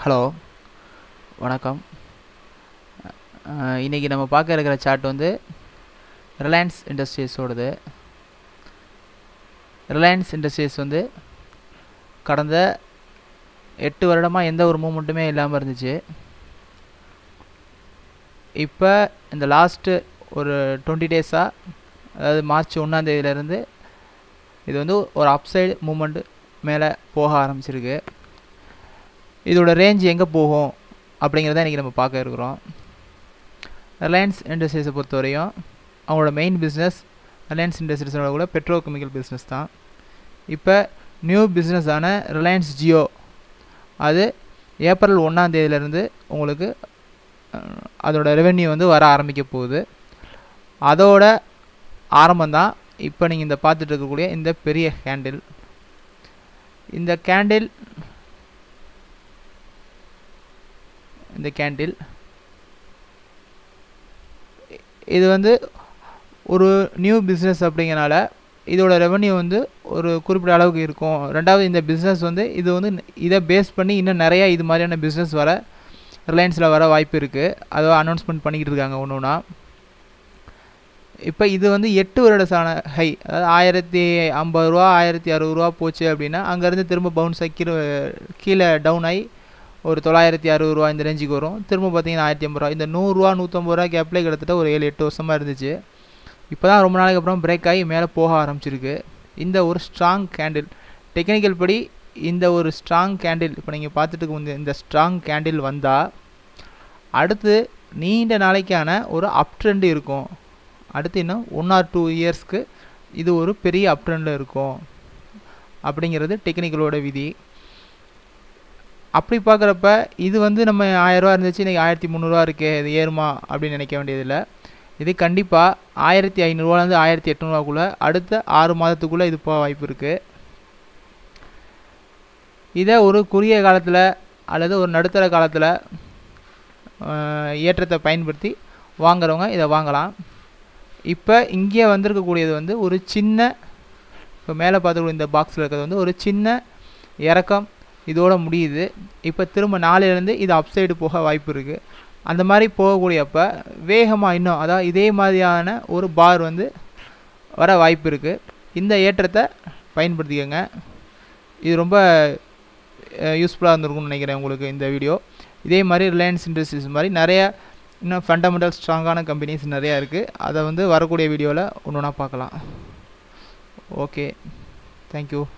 hello வணக்கம் இன்றைக்கி நம்ம பார்க்க இருக்கிற சார்ட் வந்து ரிலையன்ஸ் இண்டஸ்ட்ரீஸோடது ரிலையன்ஸ் இண்டஸ்ட்ரீஸ் வந்து கடந்த எட்டு வருடமாக எந்த ஒரு மூமெண்ட்டுமே இல்லாமல் இருந்துச்சு இப்போ இந்த லாஸ்ட்டு ஒரு டுவெண்ட்டி டேஸாக அதாவது மார்ச் ஒன்றாந்தேதியிலேருந்து இது வந்து ஒரு அப்சைடு மூமெண்ட் மேலே போக ஆரம்பிச்சிருக்கு இதோட ரேஞ்ச் எங்கே போகும் அப்படிங்கிறத இன்றைக்கி நம்ம பார்க்க இருக்கிறோம் ரிலையன்ஸ் இண்டஸ்ட்ரீஸை பொறுத்தவரையும் அவங்களோட மெயின் பிஸ்னஸ் ரிலையன்ஸ் இண்டஸ்ட்ரீஸோட கூட பெட்ரோ கெமிக்கல் பிஸ்னஸ் தான் இப்போ நியூ பிஸ்னஸான ரிலையன்ஸ் ஜியோ அது ஏப்ரல் ஒன்றாந்தேதியிலேருந்து உங்களுக்கு அதோட ரெவென்யூ வந்து வர ஆரம்பிக்க போகுது அதோட ஆரம்பம்தான் இப்போ நீங்கள் இந்த பார்த்துட்டு இருக்கக்கூடிய இந்த பெரிய கேண்டில் இந்த கேண்டில் இந்த கேண்டில் இது வந்து ஒரு நியூ பிஸ்னஸ் அப்படிங்கிறனால இதோட ரெவன்யூ வந்து ஒரு குறிப்பிட்ட அளவுக்கு இருக்கும் ரெண்டாவது இந்த பிஸ்னஸ் வந்து இது வந்து இதை பேஸ் பண்ணி இன்னும் நிறையா இது மாதிரியான பிஸ்னஸ் வர ரிலையன்ஸில் வர வாய்ப்பு இருக்குது அதை அனௌன்ஸ்மெண்ட் பண்ணிக்கிட்டு இருக்காங்க ஒன்று ஒன்றா இப்போ இது வந்து எட்டு வருடசான ஹை அதாவது ஆயிரத்தி ஐம்பது ரூபா ஆயிரத்தி அறுபது ரூபா போச்சு அப்படின்னா அங்கேருந்து திரும்ப பவுன்ஸ் ஆகி கீழே கீழே டவுன் ஆகி ஒரு தொள்ளாயிரத்தி அறுபது ரூபா இந்த ரேஞ்சுக்கு வரும் திரும்ப பார்த்தீங்கன்னா ஆயிரத்தி ஐம்பது ரூபா இந்த நூறுரூவா நூற்றம்பது ரூபா கேப்லேயே கிட்டத்தட்ட ஒரு ஏழு எட்டு வருஷமாக இருந்துச்சு இப்போ தான் ரொம்ப நாளைக்கு அப்புறம் பிரேக் ஆகி மேலே போக ஆரம்பிச்சிருக்கு இந்த ஒரு ஸ்ட்ராங் கேண்டில் டெக்னிக்கல் படி இந்த ஒரு ஸ்ட்ராங் கேண்டில் இப்போ நீங்கள் பார்த்துட்டு வந்து இந்த ஸ்ட்ராங் கேண்டில் வந்தால் அடுத்து நீண்ட நாளைக்கான ஒரு அப் ட்ரெண்ட் இருக்கும் அடுத்து இன்னும் ஒன் ஆர் டூ இயர்ஸ்க்கு இது ஒரு பெரிய அப் ட்ரெண்டில் இருக்கும் அப்படிங்கிறது டெக்னிக்கலோட விதி அப்படி பார்க்குறப்ப இது வந்து நம்ம ஆயிரரூவா இருந்துச்சு இன்றைக்கி ஆயிரத்தி முந்நூறுரூவா இருக்கே இது ஏறுமா அப்படின்னு நினைக்க வேண்டியதில்லை இது கண்டிப்பாக ஆயிரத்தி ஐநூறுரூவாலேருந்து ஆயிரத்தி எட்நூறுவாக்குள்ளே அடுத்த ஆறு மாதத்துக்குள்ளே இது போக வாய்ப்பு இருக்குது இதை ஒரு குறுகிய காலத்தில் அல்லது ஒரு நடுத்தர காலத்தில் ஏற்றத்தை பயன்படுத்தி வாங்குறவங்க இதை வாங்கலாம் இப்போ இங்கே வந்திருக்கக்கூடியது வந்து ஒரு சின்ன இப்போ மேலே பார்த்துக்கூடிய இந்த பாக்ஸில் இருக்கிறது வந்து ஒரு சின்ன இறக்கம் இதோட முடியுது இப்போ திரும்ப நாளையிலேருந்து இது அப்சைடு போக வாய்ப்பு இருக்குது அந்த மாதிரி போகக்கூடியப்போ வேகமாக இன்னும் அதாவது இதே மாதிரியான ஒரு பார் வந்து வர வாய்ப்பு இருக்குது இந்த ஏற்றத்தை பயன்படுத்திக்கோங்க இது ரொம்ப யூஸ்ஃபுல்லாக இருந்திருக்கும்னு நினைக்கிறேன் உங்களுக்கு இந்த வீடியோ இதே மாதிரி ரிலையன்ஸ் இண்டஸ்ட்ரீஸ் மாதிரி நிறைய இன்னும் ஃபண்டமெண்டல் ஸ்ட்ராங்கான கம்பெனிஸ் நிறையா இருக்குது அதை வந்து வரக்கூடிய வீடியோவில் ஒன்று ஒன்றா பார்க்கலாம் ஓகே தேங்க்யூ